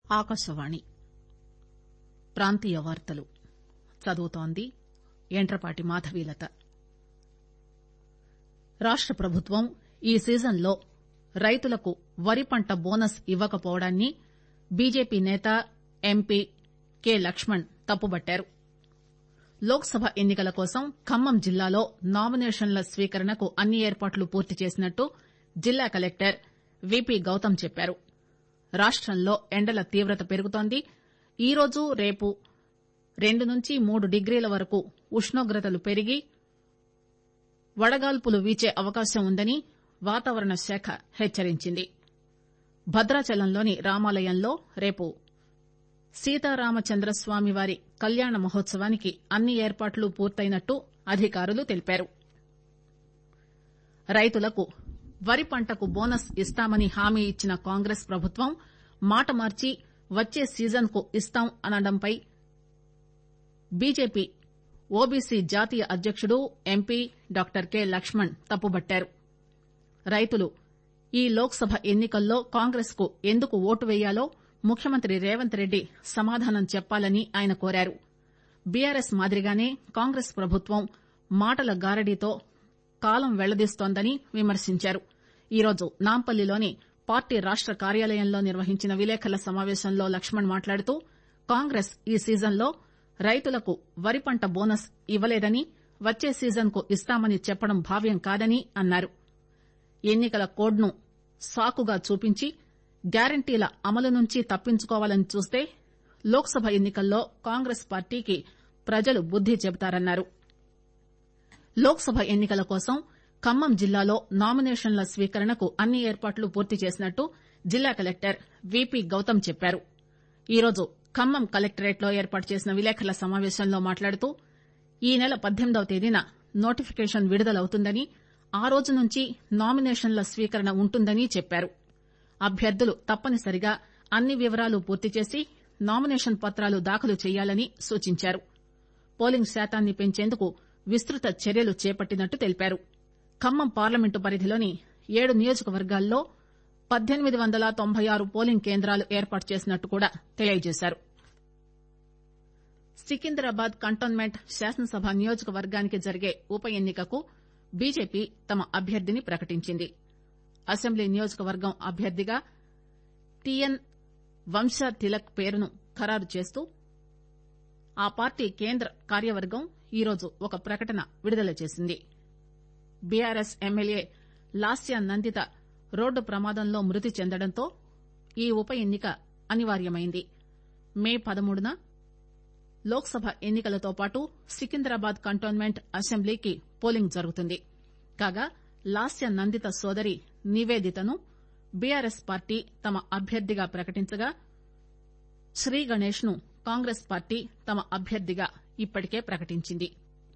ఆకాశవాణి ప్రాంతీయ వార్తలు చదువుతోంది యంట్రపాటి మాధవీలత రాష్ట ప్రభుత్వం ఈ సీజన్లో రైతులకు వరి పంట బోనస్ ఇవ్వకపోవడాన్ని బీజేపీ నేత ఎంపీ కె లక్ష్మణ్ తప్పుబట్టారు లోక్ సభ ఎన్ని కల కోసం ఖమ్మం జిల్లాలో నామినేషన్ల స్వీకరణకు అన్ని ఏర్పాట్లు పూర్తి చేసినట్టు జిల్లా కలెక్టర్ విపి గౌతమ్ చెప్పారు రాష్టంలో ఎండల తీవ్రత పెరుగుతోంది ఈరోజు రేపు రెండు నుంచి మూడు డిగ్రీల వరకు ఉష్ణోగ్రతలు పెరిగి వడగాల్పులు వీచే అవకాశం ఉందని వాతావరణ శాఖ హెచ్చరించింది భద్రాచలంలోని రామాలయంలో రేపు సీతారామచంద్రస్వామి వారి కళ్యాణ మహోత్సవానికి అన్ని ఏర్పాట్లు పూర్తయినట్టు అధికారులు తెలిపారు రైతులకు వరి పంటకు బోనస్ ఇస్తామని హామీ ఇచ్చిన కాంగ్రెస్ ప్రభుత్వం మాట మార్చి వచ్చే సీజన్ కు ఇస్తాం అనడంపై బీజేపీ ఓబీసీ జాతీయ అధ్యకుడు ఎంపీ డాక్టర్ కె లక్ష్మణ్ తప్పుబట్టారు రైతులు ఈ లోక్ సభ ఎన్ని కల్లో కాంగ్రెస్ కు ఎందుకు ఓటు వేయాలో ముఖ్యమంత్రి రేవంత్ రెడ్డి సమాధానం చెప్పాలని ఆయన కోరారు బీఆర్ఎస్ మాదిరిగానే కాంగ్రెస్ ప్రభుత్వం మాటల గారడీతో కాలం వెళ్లదీస్తోందని విమర్శించారు ఈరోజు నాంపల్లిలోని పార్టీ రాష్ట కార్యాలయంలో నిర్వహించిన విలేకరుల సమావేశంలో లక్ష్మణ్ మాట్లాడుతూ కాంగ్రెస్ ఈ సీజన్లో రైతులకు వరి పంట బోనస్ ఇవ్వలేదని వచ్చే సీజన్ కు ఇస్తామని చెప్పడం భావ్యం కాదని అన్నారు ఎన్ని కల కోడ్ ను సాకుగా చూపించి గ్యారంటీల అమలు నుంచి తప్పించుకోవాలని చూస్తే లోక్ సభ ఎన్ని కల్లో కాంగ్రెస్ పార్టీకి ప్రజలు బుద్ది చెబుతారన్నారు లోక్ సభ ఎన్ని కల కోసం ఖమ్మం జిల్లాలో నామినేషన్ల స్వీకరణకు అన్ని ఏర్పాట్లు పూర్తి చేసినట్టు జిల్లా కలెక్టర్ విపి గౌతమ్ చెప్పారు ఈరోజు ఖమ్మం కలెక్టరేట్ లో ఏర్పాటు చేసిన విలేకరుల సమావేశంలో మాట్లాడుతూ ఈ నెల పద్దెనిమిదవ తేదీన నోటిఫికేషన్ విడుదలవుతుందని ఆ రోజు నుంచి నామినేషన్ల స్వీకరణ ఉంటుందని చెప్పారు అభ్యర్థులు తప్పనిసరిగా అన్ని వివరాలు పూర్తి చేసి నామినేషన్ పత్రాలు దాఖలు చేయాలని సూచించారు పోలింగ్ శాతాన్ని పెంచేందుకు విస్తృత చర్యలు చేపట్టినట్టు తెలిపారు ఖమ్మం పార్లమెంటు పరిధిలోని ఏడు నియోజకవర్గాల్లో పద్దెనిమిది వందల తొంభై ఆరు పోలింగ్ కేంద్రాలు ఏర్పాటు చేసినట్టు కూడా తెలియజేశారు సికింద్రాబాద్ కంటోన్మెంట్ శాసనసభ నియోజకవర్గానికి జరిగే ఉప ఎన్నికకు బీజేపీ తమ అభ్యర్థిని ప్రకటించింది అసెంబ్లీ నియోజకవర్గం అభ్యర్థిగా టీఎన్ వంశా తిలక్ పేరును ఖరారు చేస్తూ ఆ పార్టీ కేంద్ర కార్యవర్గం ఈరోజు ఒక ప్రకటన విడుదల చేసింది BRS MLA Lasya Nanditha road ప్రమాదంలో మృతి చెందడంతో ఈ ఉప ఎన్నిక అనివార్యమైంది మే పదమూడున లోక్ సభ ఎన్నికలతో పాటు సికింద్రాబాద్ కంటోన్మెంట్ అసెంబ్లీకి పోలింగ్ జరుగుతుంది కాగా లాస్య నందిత సోదరి నివేదితను బీఆర్ఎస్ పార్టీ తమ అభ్యర్థిగా ప్రకటించగా శ్రీ గణేష్ ను కాంగ్రెస్ పార్టీ తమ అభ్యర్థిగా ఇప్పటికే ప్రకటించింది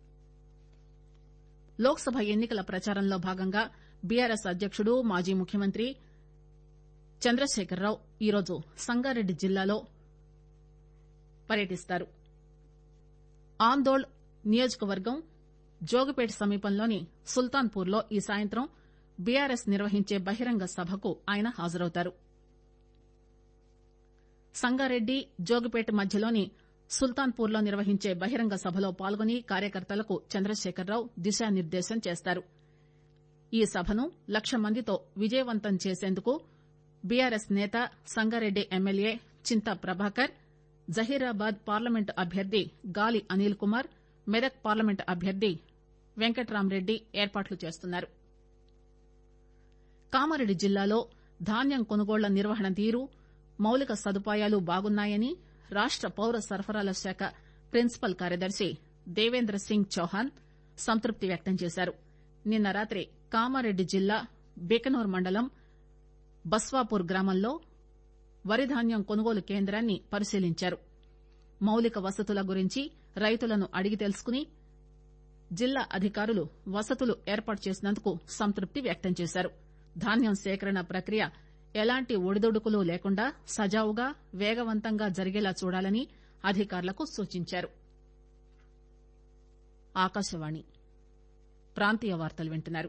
లోక్ సభ ఎన్నికల ప్రచారంలో భాగంగా బీఆర్ఎస్ అధ్యకుడు మాజీ ముఖ్యమంత్రి చంద్రశేఖరరావు ఈరోజు సంగారెడ్డి జిల్లాలో పర్యటిస్తారు ఆందోళ్ నియోజకవర్గం జోగిపేట సమీపంలోని సుల్తాన్పూర్ లో ఈ సాయంత్రం బీఆర్ఎస్ నిర్వహించే బహిరంగ సభకు ఆయన హాజరవుతారు సంగారెడ్డి జోగిపేట మధ్యలోని సుల్తాన్పూర్ లో నిర్వహించే బహిరంగ సభలో పాల్గొని కార్యకర్తలకు చంద్రశేఖరరావు దిశానిర్దేశం చేస్తారు ఈ సభను లక్ష మందితో విజయవంతం చేసేందుకు బీఆర్ఎస్ నేత సంగారెడ్డి ఎమ్మెల్యే చింతా ప్రభాకర్ జహీరాబాద్ పార్లమెంటు అభ్యర్థి గాలి అనిల్ కుమార్ మెదక్ పార్లమెంటు అభ్యర్థి వెంకట్రామరెడ్డి ఏర్పాట్లు చేస్తున్నారు కామారెడ్డి జిల్లాలో ధాన్యం కొనుగోళ్ల నిర్వహణ తీరు మౌలిక సదుపాయాలు బాగున్నాయని రాష్ట పౌర సరఫరాల శాఖ ప్రిన్సిపల్ కార్యదర్శి దేవేంద్ర సింగ్ చౌహాన్ సంతృప్తి వ్యక్తం చేశారు నిన్న రాత్రి కామారెడ్డి జిల్లా బికనూర్ మండలం బస్వాపూర్ గ్రామంలో వరి ధాన్యం కొనుగోలు కేంద్రాన్ని పరిశీలించారు మౌలిక వసతుల గురించి రైతులను అడిగి తెలుసుకుని జిల్లా అధికారులు వసతులు ఏర్పాటు చేసినందుకు సంతృప్తి వ్యక్తం చేశారు ధాన్యం సేకరణ ప్రక్రియ ఎలాంటి ఒడిదుడుకులు లేకుండా సజావుగా వేగవంతంగా జరిగేలా చూడాలని అధికారులకు సూచించారు ఆకాశవాణి ప్రాంతీయ వార్తలు వింటున్నారు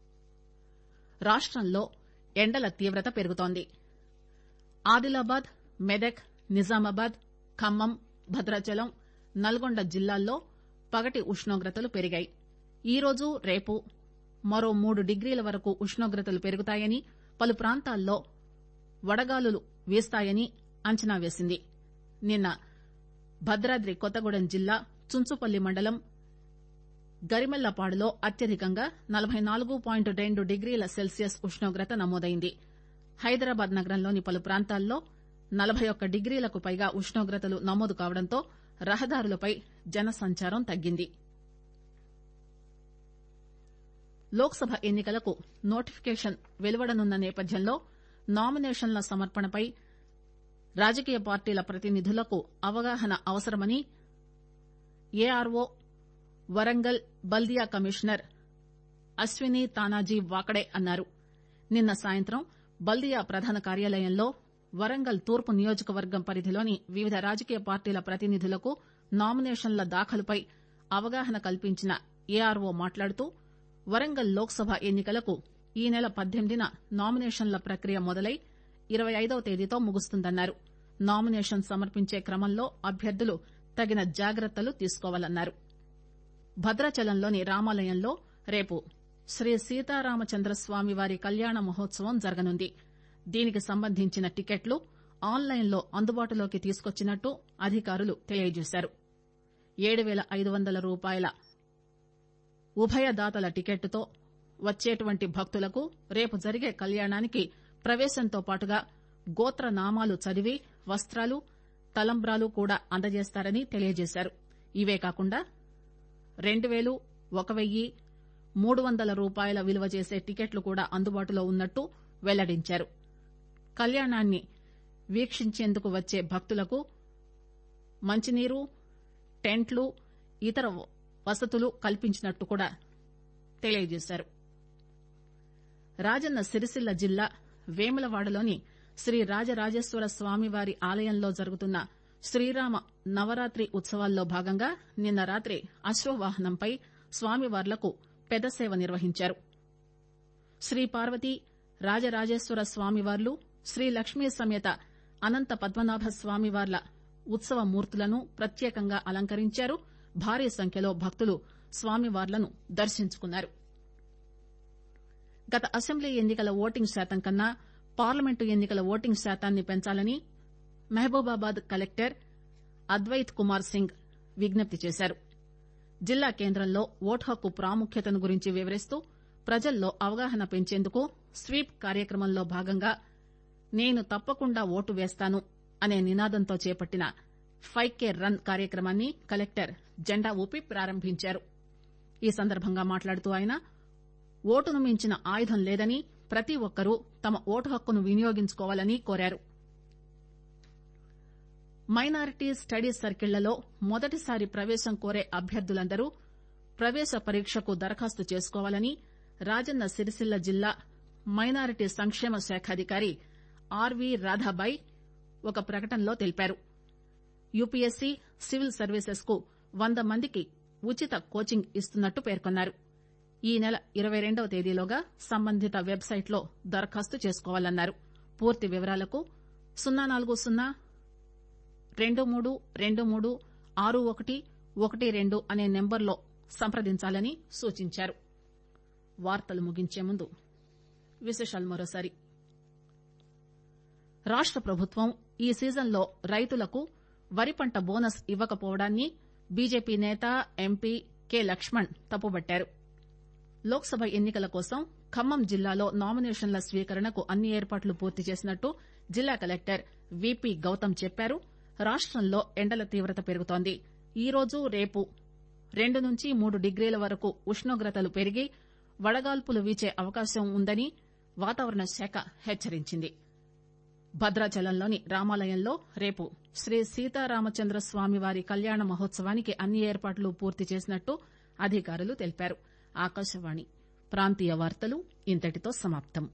రాష్టంలో ఎండల తీవ్రత పెరుగుతోంది ఆదిలాబాద్ మెదక్ నిజామాబాద్ ఖమ్మం భద్రాచలం నల్గొండ జిల్లాల్లో పగటి ఉష్ణోగ్రతలు పెరిగాయి ఈరోజు రేపు మరో మూడు డిగ్రీల వరకు ఉష్ణోగ్రతలు పెరుగుతాయని పలు ప్రాంతాల్లో వడగాలులు వీస్తాయని అంచనా వేసింది నిన్న భద్రాద్రి కొత్తగూడెం జిల్లా చుంచుపల్లి మండలం గరిమెల్లపాడులో అత్యధికంగా నలబై నాలుగు పాయింట్ రెండు డిగ్రీల సెల్సియస్ ఉష్ణోగ్రత నమోదైంది హైదరాబాద్ నగరంలోని పలు ప్రాంతాల్లో నలబై ఒక్క డిగ్రీలకు పైగా ఉష్ణోగ్రతలు నమోదు కావడంతో రహదారులపై జనసంచారం తగ్గింది లోక్ సభ ఎన్ని కలకు నోటిఫికేషన్ వెలువడనున్న నేపథ్యంలో నామినేషన్ల సమర్పణపై రాజకీయ పార్టీల ప్రతినిధులకు అవగాహన అవసరమని ఏఆర్ఓ వరంగల్ బల్దియా కమిషనర్ అశ్విని తానాజీ వాకడే అన్నారు నిన్న సాయంత్రం బల్దియా ప్రధాన కార్యాలయంలో వరంగల్ తూర్పు నియోజకవర్గం పరిధిలోని వివిధ రాజకీయ పార్టీల ప్రతినిధులకు నామినేషన్ల దాఖలుపై అవగాహన కల్పించిన ఏఆర్ఓ మాట్లాడుతూ వరంగల్ లోక్ సభ ఎన్ని కలకు ఈ నెల పద్దెనిమిదిన నామినేషన్ల ప్రక్రియ మొదలై ఇరవై ఐదవ తేదీతో ముగుస్తుందన్నారు నామినేషన్ సమర్పించే క్రమంలో అభ్యర్థులు తగిన జాగ్రత్తలు తీసుకోవాలన్నారు భద్రాచలంలోని రామాలయంలో రేపు శ్రీ సీతారామచంద్రస్వామి వారి కళ్యాణ మహోత్సవం జరగనుంది దీనికి సంబంధించిన టికెట్లు ఆన్లైన్లో అందుబాటులోకి తీసుకొచ్చినట్టు అధికారులు తెలియజేశారు ఏడు పేల ఐదు వందల రూపాయల ఉభయదాతల టికెట్టుతో వచ్చేటువంటి భక్తులకు రేపు జరిగే కళ్యాణానికి ప్రవేశంతో పాటుగా గోత్రనామాలు చదివి వస్త్రాలు తలంబ్రాలు కూడా అందజేస్తారని తెలియజేశారు ఇవే కాకుండా రెండు పేలు ఒక వెయ్యి మూడు వందల రూపాయల విలువ చేసే టికెట్లు కూడా అందుబాటులో ఉన్నట్టు వెల్లడించారు కళ్యాణాన్ని వీక్షించేందుకు వచ్చే భక్తులకు మంచినీరు టెంట్లు ఇతర వసతులు కల్పించినట్టు కూడా తెలియజేశారు రాజన్న సిరిసిల్ల జిల్లా వేములవాడలోని శ్రీ రాజరాజేశ్వర స్వామివారి ఆలయంలో జరుగుతున్న శ్రీరామ నవరాత్రి ఉత్సవాల్లో భాగంగా నిన్న రాత్రి అశ్వవాహనంపై స్వామివార్లకు పెదసేవ నిర్వహించారు శ్రీ పార్వతి రాజరాజేశ్వర స్వామివార్లు శ్రీ లక్ష్మీ సమేత అనంత పద్మనాభ స్వామివార్ల ఉత్సవ మూర్తులను ప్రత్యేకంగా అలంకరించారు భారీ సంఖ్యలో భక్తులు స్వామివార్లను దర్శించుకున్నారు గత అసెంబ్లీ ఎన్నికల ఓటింగ్ శాతం కన్నా పార్లమెంటు ఎన్నికల ఓటింగ్ శాతాన్ని పెంచాలని మహబూబాబాద్ కలెక్టర్ అద్వైత్ కుమార్ సింగ్ విజ్ఞప్తి చేశారు జిల్లా కేంద్రంలో ఓటు హక్కు ప్రాముఖ్యతను గురించి వివరిస్తూ ప్రజల్లో అవగాహన పెంచేందుకు స్వీప్ కార్యక్రమంలో భాగంగా నేను తప్పకుండా ఓటు వేస్తాను అనే నినాదంతో చేపట్టిన ఫైవ్ కే రన్ కార్యక్రమాన్ని కలెక్టర్ జెండా ఊపి ప్రారంభించారు ఈ సందర్భంగా మాట్లాడుతూ ఆయన ఓటును మించిన ఆయుధం లేదని ప్రతి ఒక్కరూ తమ ఓటు హక్కును వినియోగించుకోవాలని కోరారు మైనారిటీ స్టడీ సర్కిళ్లలో మొదటిసారి ప్రవేశం కోరే అభ్యర్థులందరూ ప్రవేశ పరీక్షకు దరఖాస్తు చేసుకోవాలని రాజన్న సిరిసిల్ల జిల్లా మైనారిటీ సంక్షేమ శాఖాధికారి ఆర్వి రాధాబాయ్ ఒక ప్రకటనలో తెలిపారు యూపీఎస్సీ సివిల్ సర్వీసెస్ కు వంద మందికి ఉచిత కోచింగ్ ఇస్తున్నట్టు పేర్కొన్నారు ఈ నెల ఇరవై రెండవ తేదీలోగా సంబంధిత వెబ్సైట్ లో దరఖాస్తు చేసుకోవాలన్నారు పూర్తి వివరాలకు సున్నా నాలుగు సున్నా రెండు మూడు రెండు మూడు ఆరు ఒకటి ఒకటి రెండు అనే నెంబర్లో సంప్రదించాలని సూచించారు వార్తలు ముగించే ముందు విశేషాలు మరోసారి రాష్ట ప్రభుత్వం ఈ సీజన్లో రైతులకు వరి పంట బోనస్ ఇవ్వకపోవడాన్ని బీజేపీ నేత ఎంపీ కె లక్ష్మణ్ తప్పుబట్టారు లోక్ సభ ఎన్నికల కోసం ఖమ్మం జిల్లాలో నామినేషన్ల స్వీకరణకు అన్ని ఏర్పాట్లు పూర్తి చేసినట్టు జిల్లా కలెక్టర్ విపి గౌతమ్ చెప్పారు రాష్టంలో ఎండల తీవ్రత పెరుగుతోంది ఈ రోజు రేపు రెండు నుంచి మూడు డిగ్రీల వరకు ఉష్ణోగ్రతలు పెరిగి వడగాల్పులు వీచే అవకాశం ఉందని వాతావరణ శాఖ హెచ్చరించింది భద్రాచలంలోని రామాలయంలో రేపు శ్రీ సీతారామచంద్ర స్వామివారి కళ్యాణ మహోత్సవానికి అన్ని ఏర్పాట్లు పూర్తి చేసినట్టు అధికారులు తెలిపారు ఆకాశవాణి ప్రాంతీయ వార్తలు ఇంతటితో సమాప్తం